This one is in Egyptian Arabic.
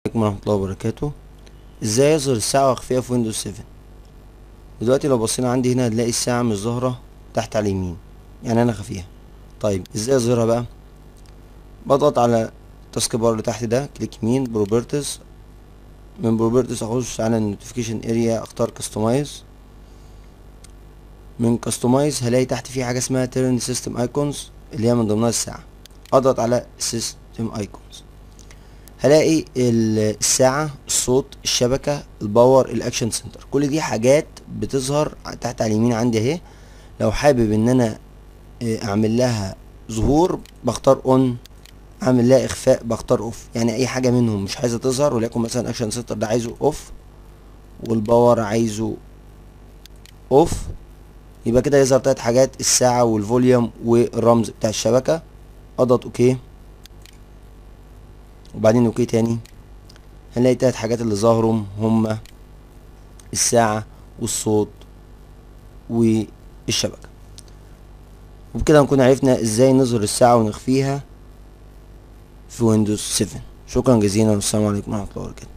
عليكم ورحمة الله وبركاته ازاي يظهر الساعة واخفيها في ويندوز 7 دلوقتي لو بصينا عندي هنا هنلاقي الساعة مش ظاهرة تحت على اليمين يعني انا خفيها طيب ازاي اظهرها بقى بضغط على التاسك بار اللي تحت ده كليك يمين بروبرتيز من بروبرتيز اخش على النوتيفيكيشن اريا اختار كاستمايز من كاستمايز هلاقي تحت في حاجة اسمها تيرن سيستم ايكونز اللي هي من ضمنها الساعة اضغط على سيستم ايكونز هلاقي الساعة الصوت الشبكة الباور الاكشن سنتر كل دي حاجات بتظهر تحت على اليمين عندي اهي لو حابب ان انا اعمل لها ظهور بختار اون اعمل لها اخفاء بختار اوف يعني اي حاجة منهم مش عايزة تظهر وليكن مثلا اكشن سنتر ده عايزه اوف والباور عايزه اوف يبقى كده يظهر تلات حاجات الساعة والفوليوم والرمز بتاع الشبكة اضغط اوكي وبعدين اوكي تاني هنلاقي تلات حاجات اللي ظهرهم هما الساعة والصوت والشبكة وبكده نكون عرفنا ازاي نظهر الساعة ونخفيها في ويندوز 7 شكرا جزيلا والسلام عليكم ورحمة الله وبركاته